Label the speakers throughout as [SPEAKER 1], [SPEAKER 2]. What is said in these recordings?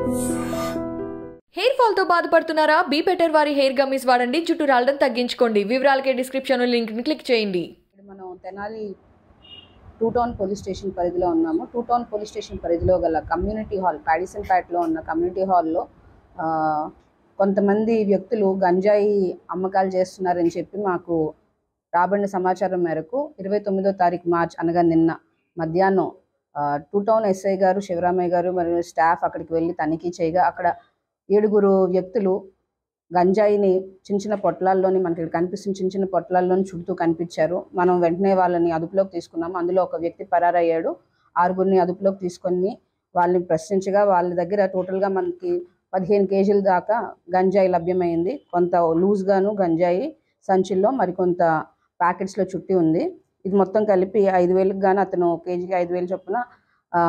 [SPEAKER 1] hair fall తో బాధపడుతున్నారా be better వారి హెయిర్ గమ్మీస్ వాడండి జుట్టు రాలడం తగ్గించుకోండి వివరాలకే డిస్క్రిప్షన్ లింక్ ని క్లిక్ చేయండి
[SPEAKER 2] ఇప్పుడు మనం Tenali two town police station పరిధిలో ఉన్నాము టూ టౌన్ పోలీస్ స్టేషన్ పరిధిలో గల కమ్యూనిటీ హాల్ పాడిసన్ ప్యాట్లో ఉన్న కమ్యూనిటీ హాల్లో ఆ, కొంతమంది వ్యక్తులు గంజాయి అమ్మకాలు చేస్తున్నారని చెప్పి మాకు రాబడిన సమాచారం మేరకు ఇరవై తొమ్మిదో తారీఖు మార్చ్ అనగా నిన్న మధ్యాహ్నం ఆ, టూ టౌన్ ఎస్ఐ గారు శివరామయ్య గారు మరియు స్టాఫ్ అక్కడికి వెళ్ళి తనిఖీ చేయగా అక్కడ ఏడుగురు వ్యక్తులు గంజాయిని చిన్న చిన్న పొట్లాల్లోని మనకి ఇక్కడ కనిపిస్తున్న చిన్న చిన్న పొట్లాల్లోని చుడుతూ కనిపించారు మనం వెంటనే వాళ్ళని అదుపులోకి తీసుకున్నాము అందులో ఒక వ్యక్తి పరారయ్యాడు ఆరుగురిని అదుపులోకి తీసుకొని వాళ్ళని ప్రశ్నించగా వాళ్ళ దగ్గర టోటల్గా మనకి పదిహేను కేజీల దాకా గంజాయి లభ్యమైంది కొంత లూజ్గాను గంజాయి సంచుల్లో మరికొంత ప్యాకెట్స్లో చుట్టి ఉంది ఇది మొత్తం కలిపి ఐదు వేలకు గాను అతను కేజీకి ఐదు వేలు చొప్పున ఆ,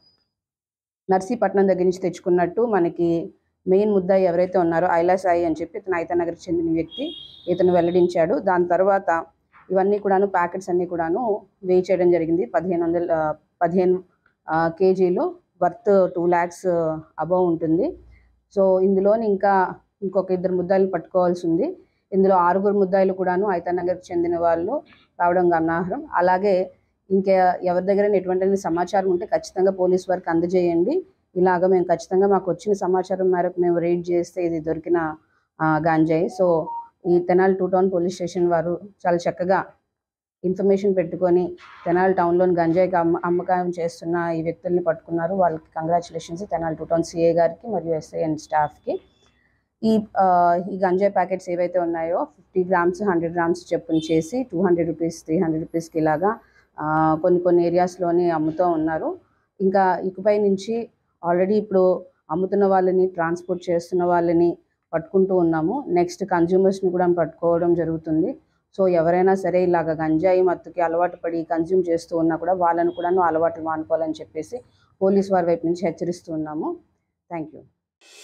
[SPEAKER 2] నర్సీపట్నం దగ్గర నుంచి తెచ్చుకున్నట్టు మనకి మెయిన్ ముద్దాయి ఎవరైతే ఉన్నారో ఐలా సాయి అని చెప్పి ఇతను ఐతనగర్కి చెందిన వ్యక్తి ఇతను వెల్లడించాడు దాని తర్వాత ఇవన్నీ కూడాను ప్యాకెట్స్ అన్నీ కూడాను వేయి చేయడం జరిగింది పదిహేను వందల ఆ, పదిహేను ఆ, కేజీలు వర్త్ టూ ల్యాక్స్ అబవ్ ఉంటుంది సో ఇందులోని ఇంకా ఇంకొక ఇద్దరు ముద్దాయిలు పట్టుకోవాల్సి ఉంది ఇందులో ఆరుగురు ముద్దాయిలు కూడాను ఐతనగర్కి చెందిన వాళ్ళు రావడం గమనార్హం అలాగే ఇంకా ఎవరి దగ్గర ఎటువంటి సమాచారం ఉంటే ఖచ్చితంగా పోలీస్ వారికి అందజేయండి ఇలాగ మేము ఖచ్చితంగా మాకు వచ్చిన సమాచారం మేరకు మేము రైడ్ చేస్తే ఇది దొరికిన ఆ, గాంజాయి సో ఈ Tenali two town police station వారు చాలా చక్కగా ఇన్ఫర్మేషన్ పెట్టుకొని తెనాలి టౌన్లోని గంజాయికి అమ్మ అమ్మకం చేస్తున్న ఈ వ్యక్తుల్ని పట్టుకున్నారు వాళ్ళకి congratulations Tenali two town CA గారికి మరియు ఎస్ఐ అండ్ స్టాఫ్కి ఈ ఆ, ఈ గంజాయి ప్యాకెట్స్ ఏవైతే ఉన్నాయో ఫిఫ్టీ గ్రామ్స్ హండ్రెడ్ గ్రామ్స్ చెప్పున చేసి two hundred rupees three hundred రూపీస్కి ఇలాగా ఆ, కొన్ని కొన్ని ఏరియాస్లోని అమ్ముతూ ఉన్నారు ఇంకా ఇకపై నుంచి ఆల్రెడీ ఇప్పుడు అమ్ముతున్న వాళ్ళని ట్రాన్స్పోర్ట్ చేస్తున్న వాళ్ళని పట్టుకుంటూ ఉన్నాము నెక్స్ట్ కన్జ్యూమర్స్ని కూడా పట్టుకోవడం జరుగుతుంది సో ఎవరైనా సరే ఇలాగ గంజాయి మత్తుకి అలవాటు పడి కన్జ్యూమ్ చేస్తూ ఉన్నా కూడా వాళ్ళని కూడా అలవాటు మానుకోవాలని చెప్పేసి పోలీస్ వారి వైపు నుంచి హెచ్చరిస్తూ ఉన్నాము థ్యాంక్ యూ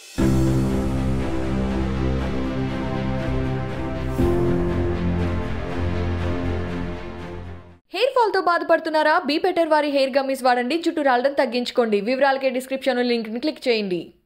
[SPEAKER 1] హెయిర్ ఫాల్ తో బాధపడుతున్నారా బీ బెటర్ వారి హెయిర్ గమ్మీస్ వాడండి జుట్టు రాలడం తగ్గించుకోండి వివరాలకే డిస్క్రిప్షన్ లింక్ ని క్లిక్ చేయండి